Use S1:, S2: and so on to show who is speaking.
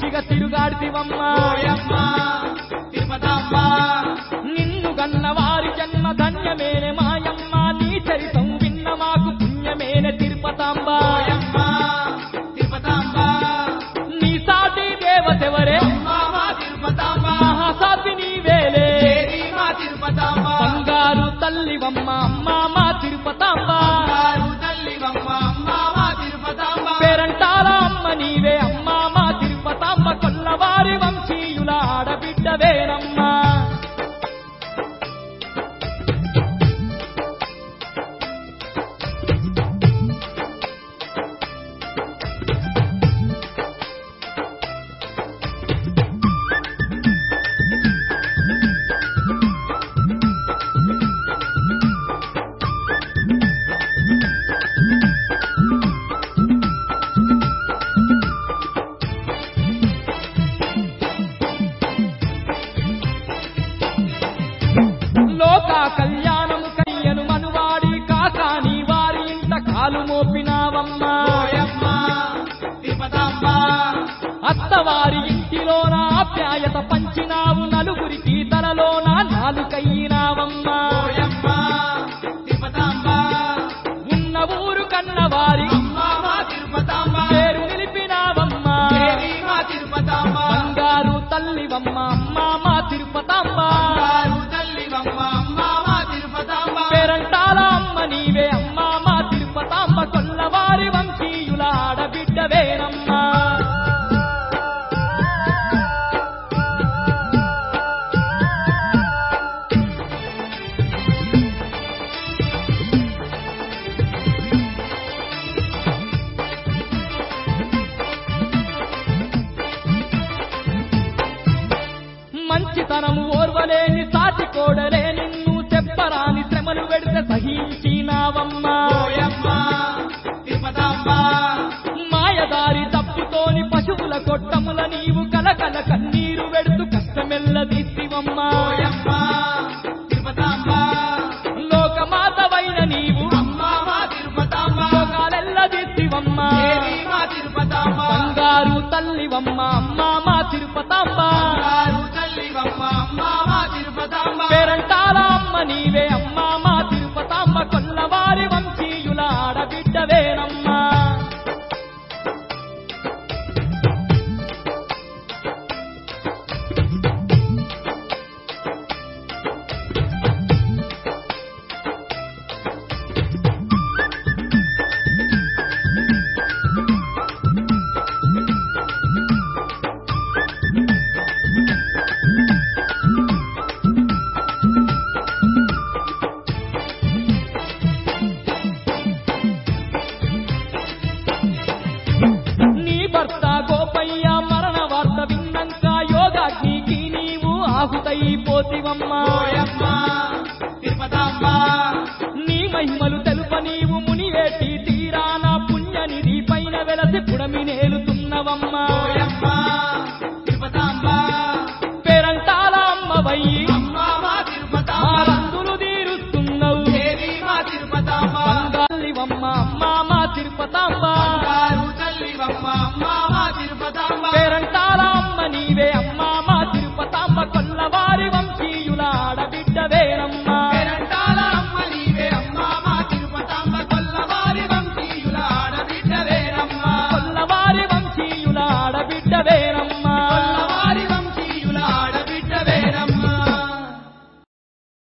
S1: తిరిగా తిరుగాడితివమ్మా
S2: ఓయమ్మ తిరుపతమ్మ
S1: నిన్ను గన్న వారి జన్మ ధన్యమేనే మాయమ్మ నీ చరితం విన్న మాకు పుణ్యమేనే తిరుపతాంబ
S2: ఓయమ్మ తిరుపతమ్మ
S1: నీ సాటి దేవతెవరే
S2: అమ్మ మా తిరుపతమ్మ
S1: మహాసాతి నీవేలే
S2: దేవి మా తిరుపతమ్మ
S1: బంగారు తల్లివమ్మ అమ్మ మా తిరుపతాంబ
S2: బంగారు తల్లివమ్మ అమ్మ మా తిరుపతమ్మ
S1: పేరంటాల అమ్మ నీవే అమ్మ మా తిరుపతాంబ కొల్లవారి వంశీయుల ఆడబిడ్డవేనమ్మా లోక కళ్యాణము కయ్యను మనువాడి కాకాని వారి ఇంట కాలు మోపినావమ్మా
S2: ఓయమ్మ తిరుపతమ్మ
S1: అత్తవారి ఇంటిలోన ఆప్యాయత పంచినావు నలుగురికి తలలోన నాలుకయ్యినావమ్మా
S2: ఓయమ్మ తిరుపతమ్మ
S1: ఉన్న ఊరు కన్నవారి
S2: అమ్మ మా తిరుపతమ్మ
S1: పేరు నిలిపినావమ్మా
S2: దేవి మా తిరుపతమ్మ
S1: బంగారు తల్లివమ్మ అమ్మ మా తిరుపతాంబ
S2: బంగారు తల్లివమ్మ అమ్మ మా తిరుపతమ్మ
S1: పేరంటాల అమ్మ నీవే అమ్మ మా తిరుపతాంబ కొల్లవారి వంశీయుల ఆడబిడ్డవేనమ్మా మంచితనము ఓర్వలేని సాటి కోడలే నిన్ను చెప్పరాని శ్రమలు పెడితే సహించినావమ్మా
S2: ఓయమ్మ తిరుపతమ్మ
S1: మాయదారి తప్పుతోని పశువుల కొట్టముల నీవు కలకల కన్నీరు వెడుతూ కష్టమెల్ల దిద్దివమ్మా
S2: ఓయమ్మ తిరుపతమ్మ
S1: లోకమాతవైన నీవు
S2: అమ్మ మా తిరుపతమ్మ
S1: లోకాలెల్ల దిద్దివమ్మా
S2: దేవి మా తిరుపతమ్మ
S1: బంగారు తల్లివమ్మ అమ్మ మా తిరుపతాంబ
S2: బంగారు తల్లివమ్మ అమ్మ మా తిరుపతమ్మ
S1: పేరంటాల అమ్మ నీవే అమ్మ మా తిరుపతాంబ కొల్లవారి వంశీయుల ఆడబిడ్డవేనమ్మా నీ భర్త గోపయ్య మరణ వార్త విన్నంక యోగాగ్నికి నీవు ఆహుతైపోతివమ్మా
S2: ఓయమ్మ తిరుపతమ్మ
S1: నీ మహిమలు తెలుప నీవు మునివేటి తీరాన పుణ్యనిధి పైన వెలసి పుడమి నేలుతున్నవమ్మా
S2: ఓయమ్మ తిరుపతమ్మ
S1: పేరంటాల అమ్మవయ్యి
S2: అమ్మ మా తిరుపతమ్మ
S1: ఆరందులు తీరుస్తున్నావు
S2: దేవి మా తిరుపతమ్మ
S1: బంగాలివమ్మ అమ్మ మా తిరుపతాంబ
S2: బంగారు తల్లివమ్మ అమ్మ మా తిరుపతమ్మ
S1: పేరంటాల అమ్మ నీవే అమ్మ మా తిరుపతాంబ కొల్లవారి వంశీయుల ఆడబిడ్డవేనమ్మ